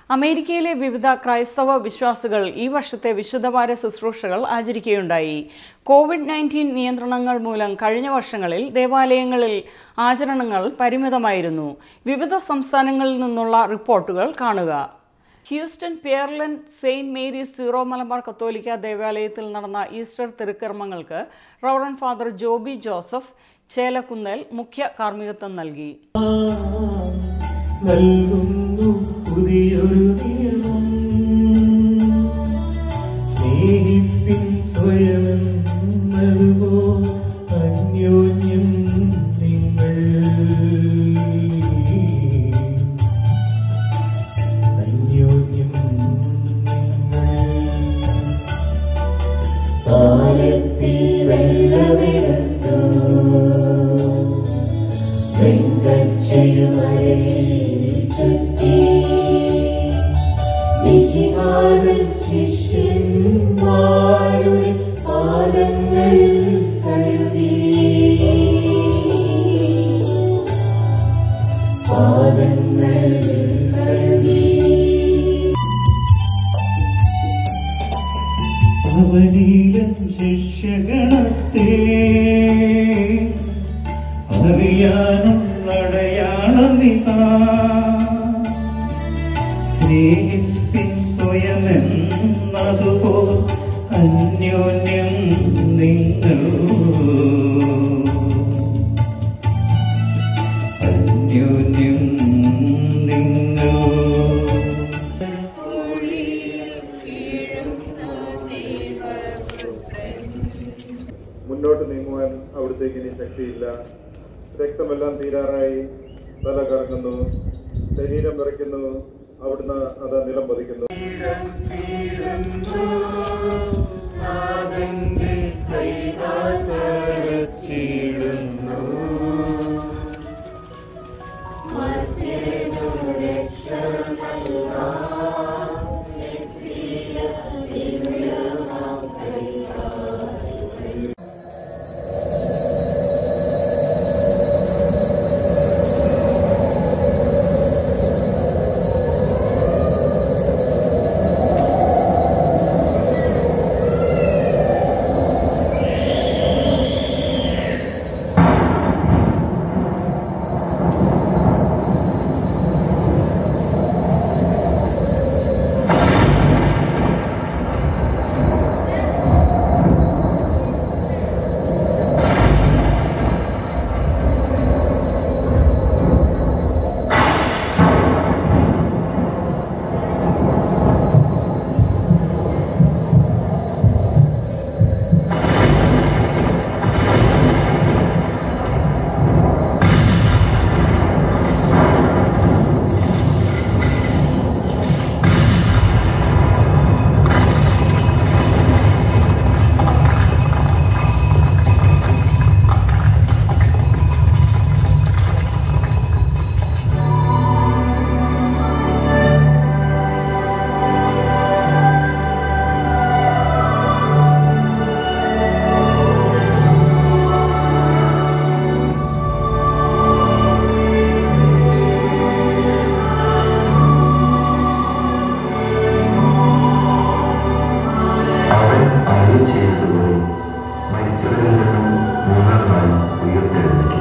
അമേരിക്കയിലെ വിവിധ ക്രൈസ്തവ വിശ്വാസികൾ ഈ വർഷത്തെ വിശുദ്ധവാര ശുശ്രൂഷകൾ ആചരിക്കുകയുണ്ടായി കോവിഡ് നയൻറ്റീൻ നിയന്ത്രണങ്ങൾ മൂലം കഴിഞ്ഞ വർഷങ്ങളിൽ ദേവാലയങ്ങളിൽ ആചരണങ്ങൾ പരിമിതമായിരുന്നു വിവിധ സംസ്ഥാനങ്ങളിൽ നിന്നുള്ള റിപ്പോർട്ടുകൾ കാണുക Houston Pearland saint Mary's Syro Malabar കത്തോലിക്ക ദേവാലയത്തിൽ നടന്ന ഈസ്റ്റർ തിരുക്കർമ്മങ്ങൾക്ക് റവറൻ ഫാദർ ജോബി ജോസഫ് ചേലക്കുന്നേൽ മുഖ്യ കാർമ്മികത്വം നൽകി നൽകുന്നു പുതിയൊരു നിയമം സ്നേഹിപ്പിൻ സ്വയമെന്നതുപോ അന്യോന്യം നിങ്ങൾ അന്യോന്യം നിങ്ങൾ കാലത്തിൽ വെള്ളമെടുത്തു വെങ്കച്ചയുമരയിൽ ചുറ്റി വിശിഹാരൻ ശിഷ്യന്മാരുടെ പാദങ്ങൾ കഴുകി പാദങ്ങൾ കഴുകി അവനീലം ശിഷ്യഗണത്തെ അറിയാനും അടയാളമിതാ സ്നേഹിപ്പിൻ സ്വയമെന്നതുപോൽ അന്യോന്യം നിങ്ങൾ അന്യോന്യം നിങ്ങൾ മുന്നോട്ട് നീങ്ങുവാൻ അവിടത്തേക്ക് ഇനി ശക്തിയില്ല രക്തമെല്ലാം തീരാറായി തല കറങ്ങുന്നു ശരീരം വിറയ്ക്കുന്നു അവിടുന്ന് അത് നിലം പതിക്കുന്നു അവൻ അരുളി ചെയ്തതുപോലെ മരിച്ചവരിൽ നിന്നും മൂന്നാം നാൾ ഉയർത്തെഴുന്നേറ്റു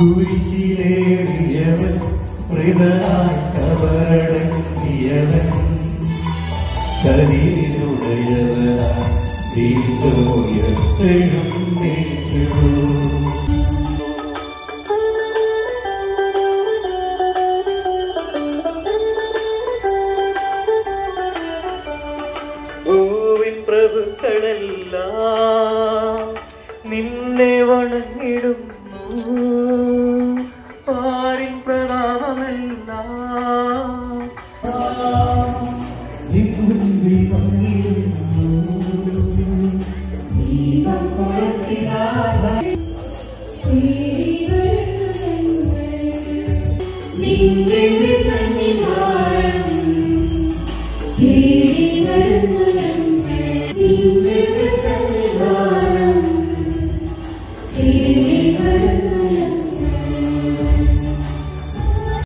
കുരിശിലേറിയവൻ മൃതനായി കബറടക്കിയവൻ ഈശോയത്തണം നീങ്ങുന്നു ഭൂവിൻ പ്രഭുക്കളെല്ലാം നിന്നെ വണങ്ങിടുന്നു പാരിൻ പ്രതാപമെല്ലാം നിന്റെ സന്നിധാനം